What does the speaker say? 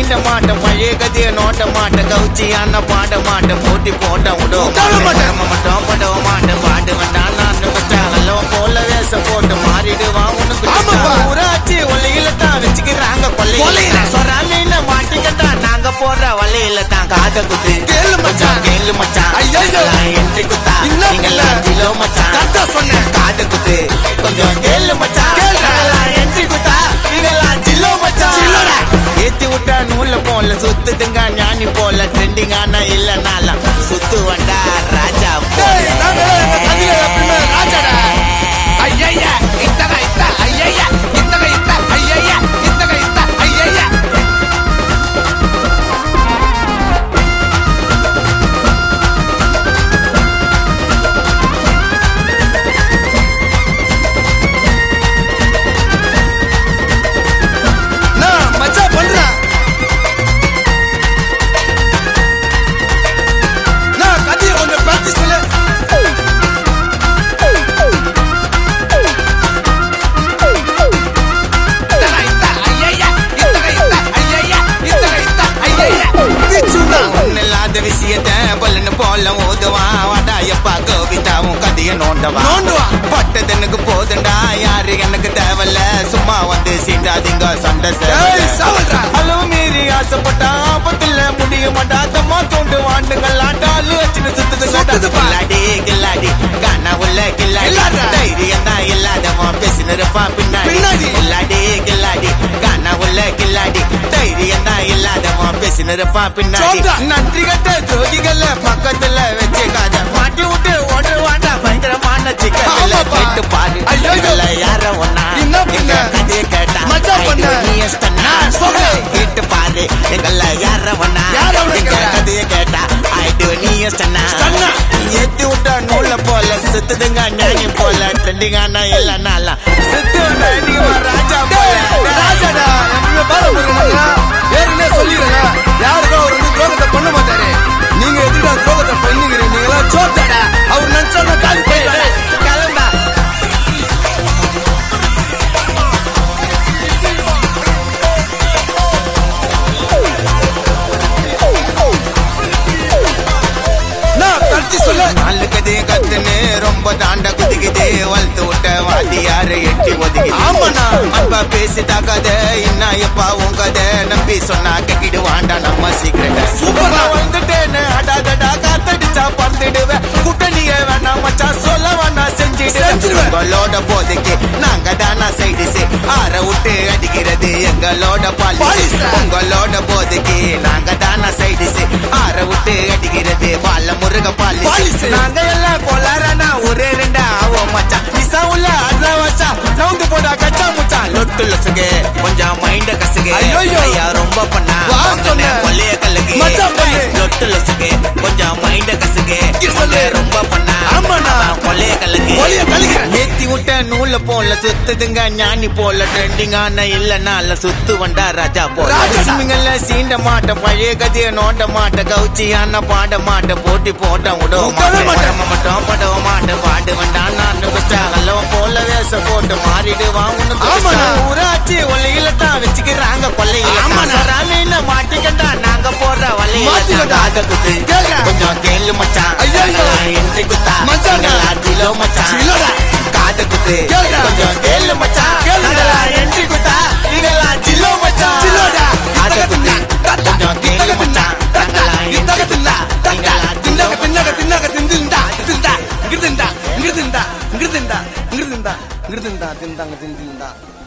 சீண்ட மாட்டேன் பழைய கதைய நோட்ட மாட்டேன் கவுச்சியான பாட மாட்டேன் போட்டி போட்ட விட விட மாட்டேன். மட்டும் படவ மாட்டேன் பாட்டு வேண்டாம் நான் வச்சாங்கல்ல போல வேஷம் போட்டு மாறிடுவான் உனக்கு ஆமாப்பா. ஊராட்சி ஒல்லையில தான் வச்சுக்கிறாங்க கொல்லையில கொல்லையில. சொராமீன மாட்டிக்கிட்டா நாங்க போடுற வலையில தான் காத குத்து கேளு மச்சான். கேளு மச்சான் ஐயையோ. என்ட்ரி குத்தா என்ன நீங்கெல்லாம் பிள்ளை? கிலோ மச்சான் கரெக்டா சொன்னேன். காது குத்து கொஞ்சம் கேளு மச்சான் கேளுடா. நீங்கெல்லாம் என்ட்ரி குத்தா நீங்கெல்லாம் ஜில்லோ மச்சான் ஜில்லோடா. ஏத்தி விட்டா நூல்ல போல சுத்துதுங்க ஞானி போல ட்ரெண்டிங் ஆனா இல்லனால சுத்து வண்டா ராஜா டேய், நாங்கெல்லாம் எங்க கதையில எப்பயுமே ராஜாடா. ஐயையா, இத்தக இத்த, ஐயையா, இத்தக இத்த, ஐயையா, இத்தக இத்த, ஐயையா. நான் மச்சான் பண்றேன். நான் கதையை கொஞ்சம் practice சொல்லு. இத்தக இத்த, ஐயையா, இத்தக இத்த, ஐயையா, இத்தக இத்த, ஐயையா. தீச்சுண்டா. ஒன்னில்லாத விஷயத்த பலன்னு போல ஓதுவான் வாடா எப்பா கவிதாவும் கதைய நோண்டவா நோண்டுவான். பட்டதனுக்கு போதுண்டா யாரு எனக்கு தேவையில்ல சும்மா வந்து சீண்டாதீங்க சண்டை ஏய், சாவல்றா. அளவு மீறி ஆசைப்பட்டா ஆபத்துல முடிய மாட்டா தம்மா தோண்டு வாண்டுங்கள் ஆட்டாலு வச்சுன்னு சுத்துது சுத்துதுப்பா. கில்லாடி கில்லாடி கானா உள்ள கில்லாடி இல்லாத. தைரியம் தான் இல்லாதவன் பேசின்னு இருப்பான் பின்னாடி பின்னாடி. கில்லாடி கில்லாடி கானா உள்ள கில்லாடி தைரியம் தான் இல்லாதவன் பேசின்னு இருப்பான் பின்னாடி சோந்தா. நன்றி கட்ட ஜோதிகள பக்கத்துல வச்சுக்காத மாட்டி விட்டு ஓடுவாண்டா பயங்கரமான சிக்கல் ஆமாப்பா. கேட்டு பாரு ஐயோ. இதுல யார ஒன்னா என்ன பண்ண? கதையை கேட்டா மச்சான் பண்ண. ஐயோ, நீ எஸ்டனா? நான் சொல்றேன். கேட்டு பாரு எங்கள யார ஒன்னா யார ஒண்ணா எங்க கேட்டா? கதையை கேட்டா ஐடு நீ எஸ்டனா? ஸ்டன்னா. ஏத்தி விட்டா நூல போல சுத்துதுங்க ஞானி போல ட்ரெண்டிங்கான எல்லா நாளா சுத்து நீ ராஜா போல டேய், ராஜாடா, எப்பவுமே பாரம் போடுறீங்க. ஏற்கனவே சொல்லிடுறேங்க. யாருக்கும் அவர் வந்து துரோகத்தை பண்ண மாட்டாரு. நீங்க எதுக்குடா துரோகத்தை பண்ணுகிறீங்க? நீங்கெல்லாம் சோத்தாடா. அவர் நினைச்சாருன்னா காலி போயிடுவாரு. கிளம்பா நான் கடிச்சு சொல்லு. நாலு கதையை கத்துன்னு ரொம்ப தாண்ட குதிக்குது வளர்த்து விட்ட வாத்தியாரு எட்டி ஒதுக்குது ஆமாண்ணா. அன்பா பேசி தாக்காத இன்னா எப்பா உன் கதை நம்பி சொன்னா கட்டிடு வாண்டா நம்ம சீக்கிரட் சூப்பர்ண்ணா. வந்துட்டேன்னு அடாதடா காத்தடிச்சா பறந்துடுவேன் கூட்டணிய வேணாம் மச்சான் சொல்ல வேணாம் செஞ்சிடுவேன் செஞ்சிடுவேன். உங்களோட போதைக்கு நாங்க தானா சைடிஸ் ஆற விட்டு அடிக்கிறது எங்களோட பாலிசி பாலிசா? உங்களோட போதைக்கு நாங்க தானா சைடிஸ் ஆற விட்டு அடிக்கிறது பால முருக பாலிசி பாலிசி? நாங்க எல்லாம் கொலாரானா ஒரே ரெண்டா ஆவோம் மச்சான் நிசா உள்ள அத வச்சா நவுந்து போடா கச்சா முச்சான் லொட்டு லொசுகு கொஞ்சம் மைண்ட கசுகு ஐயையோ. ஐயா ரொம்ப பண்ணா வா வாங்கின சொன்னேன். கொல்லைய கல்லுக்கு மச்சான் பண்ணு. லொட்டு லொசுகு கொஞ்சம் மைண்ட கசுகு இங்க சொல்லு. ரொம்ப பண்ணா ஆமாண்ணா. அவன் கொல்லைய கல்லுக்கு கொல்லைய கல்லுக்கு. ஏத்தி விட்ட நூல போல சுத்துதுங்க ஞானி போல ட்ரெண்டிங்கான இல்லனால சுத்து வண்டா ராஜா போல ராஜாடா. சிமிங்கல்ல சீண்ட மாட்டேன் பழைய கதைய நோண்ட மாட்டேன் கவுச்சியான பாட மாட்டேன் போட்டி போட்ட விட விடவே மாட்டேன். மாட்டேன் மட்டும் படவ மாட்டேன் பாடு வேண்டாம் நான் வச்சாங்கல்ல போல வேஷம் போட்டு மாறிடுவான் உனக்கு ஆமாண்ணா. ஊராட்சி ஒல்லையில தான் வச்சுக்கிறாங்க கொல்லையில ஆமாண்ணா. மீன மாட்டிக்கிட்டா நாங்க போடுற வலையில மாட்டிக்கிட்டா. காத குத்து கேளுடா. கொஞ்சம் கேளு மச்சான் ஐயையோ. என்ட்ரி குத்தா மச்சான்டா. கிலோ மச்சான் சில்லடா. காது குத்து கேளுடா. கொஞ்சம் கேளு மச்சான் கேளுடா. நாங்கெல்லாம் என்ட்ரி குத்தா நீங்கெல்லாம் ஜில்லோ மச்சான் சில்லோடா. காது குத்து தத்தா. கொஞ்சம் கேளு இத்தக தின்னா. மச்சான் தத்தா. நாங்கெல்லாம் இத்தக என்ட்ரி தின்னா. குத்தா தத்தா. நீங்கெல்லாம் ஜில்லோ தின்னக, தின்னக, தின்னக, திந்திருந்தா. திந்தா. இங்கிருந்துந்தா. இங்கிருந்துந்தா. இங்கிருந்துந்தா. இங்கிருந்துந்தா. இங்கிருந்துந்தா. இங்கிருந்துந்தா. திந்தாங்க, திந்திருந்தா.